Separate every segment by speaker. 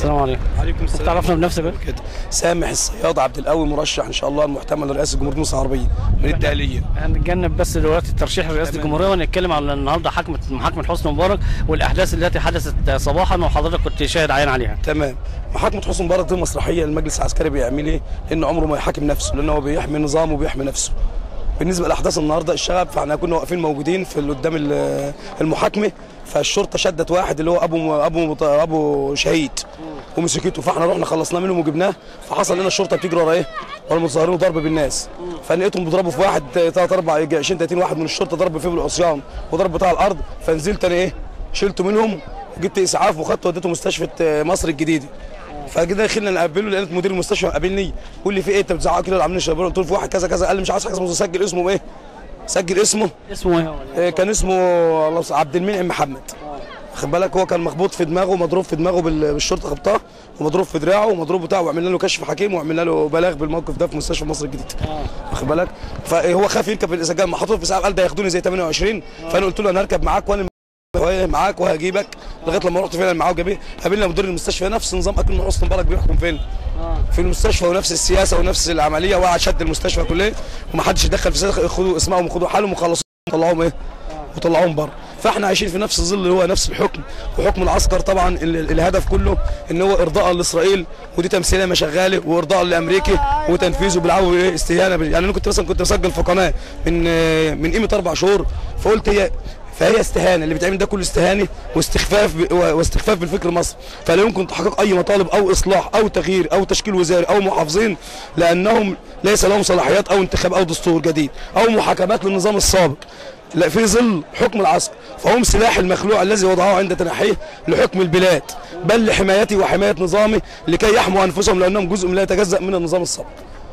Speaker 1: السلام عليكم
Speaker 2: عليكم السلام
Speaker 1: تعرفنا بنفسك بقى؟
Speaker 2: كده سامح الصياد عبد القوي مرشح ان شاء الله المحتمل لرئاسه جمهوريه مصر العربيه من الدهليه
Speaker 1: هنتجنب بس دلوقتي ترشيح رئاسه الجمهوريه ونتكلم على النهارده حكمه محاكمه حسني مبارك والاحداث التي حدثت صباحا وحضرتك كنت شاهد عين عليها
Speaker 2: تمام محاكمه حسني مبارك دي مسرحيه المجلس العسكري بيعمل ايه؟ لان عمره ما يحاكم نفسه لان هو بيحمي نظامه وبيحمي نفسه بالنسبه لاحداث النهارده الشغب فاحنا كنا واقفين موجودين في ال- قدام ال- المحاكمه فالشرطه شدت واحد اللي هو ابو ابو ابو شهيد ومسكته فاحنا رحنا خلصناه منهم وجبناه فحصل لنا الشرطه بتجري ورا ايه؟ ورا المتظاهرين وضرب بالناس فلقيتهم بيضربوا في واحد ثلاث اربع 20 30 واحد من الشرطه ضرب فيه بالعصيان وضرب بتاع الارض فنزلت انا ايه؟ شلته منهم جبت اسعاف وخدته وديته مستشفى آه، مصر الجديده فكده دخلنا نقابله لقيت مدير المستشفى قابلني بيقول لي في ايه انت بتزعق كده عاملين شباب قلت له في واحد كذا كذا قال لي مش عايز حاجه اسمه سجل اسمه ايه سجل اسمه
Speaker 1: اسمه ايه هو؟
Speaker 2: آه، كان اسمه الله يس- عبد المنعم محمد خد بالك هو كان مخبوط في دماغه مضروب في دماغه بال- بالشرطه خبطاه ومضروب في دراعه ومضروب بتاعه وعملنا له كشف حكيم وعملنا له بلاغ بالموقف ده في مستشفى مصر الجديد واخد بالك فهو خاف يركب الاسجال ما حطوه في ساعه قال ده ياخدوني زي 28 فانا قلت له انا هركب معاك وانا وإيه معاك وهجيبك لغايه لما رحت فعلا معاه وجابيه قابلنا مدير المستشفى نفس نظام اكل حسني مبارك بيحكم فين في المستشفى ونفس السياسه ونفس العمليه وقعد شد المستشفى كلها ومحدش يدخل في سياسة، خدوا اسمائهم وخدوا حالهم وخلصوا طلعوهم ايه وطلعوهم بره فاحنا عايشين في نفس الظل اللي هو نفس الحكم وحكم العسكر طبعا ال- ال- الهدف كله ان هو ارضاء لاسرائيل ودي تمثيليه ما شغاله وارضاء لامريكا وتنفيذه بالعو ايه استهانه بال- يعني انا كنت مثلا كنت مسجل في قناه من آه، من قيمه اربع شهور فقلت هي فهي استهانه اللي بيتعمل ده كله استهانه واستخفاف ب... واستخفاف بالفكر المصري فلا يمكن تحقيق اي مطالب او اصلاح او تغيير او تشكيل وزاري او محافظين لانهم ليس لهم صلاحيات او انتخاب او دستور جديد او محاكمات للنظام السابق لا في ظل حكم العسكر فهم سلاح المخلوع الذي وضعوه عند تنحيه لحكم البلاد بل لحمايته وحمايه نظامه لكي يحموا انفسهم لانهم جزء لا يتجزا من النظام السابق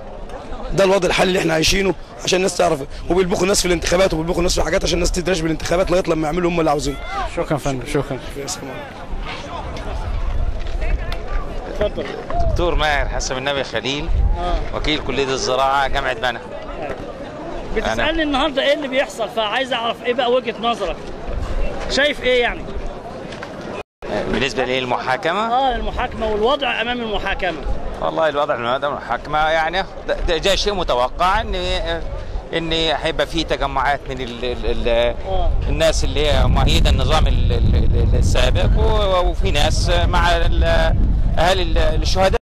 Speaker 2: ده الوضع الحالي اللي احنا عايشينه عشان الناس تعرف وبيلبخوا الناس في الانتخابات وبيلبخوا الناس في حاجات عشان الناس تدرش بالانتخابات لغايه لما يعملوا هم اللي عاوزينه
Speaker 1: شكرا يا فندم شكرا اتفضل
Speaker 3: دكتور ماهر حسن النبي خليل وكيل كليه الزراعه جامعه بنا
Speaker 1: بتسالني النهارده ايه اللي بيحصل فعايز اعرف ايه بقى وجهه نظرك شايف ايه يعني
Speaker 3: بالنسبه للمحاكمه
Speaker 1: اه المحاكمه والوضع امام المحاكمه
Speaker 3: والله الوضع من هذا المحاكمه يعني ده- ده جاء شيء متوقع ان ان هيبقى في تجمعات من ال ال ال
Speaker 1: اه
Speaker 3: الناس اللي هي مؤيده النظام ال- ال- ال- السابق و- وفي ناس مع ال- اهالي ال- الشهداء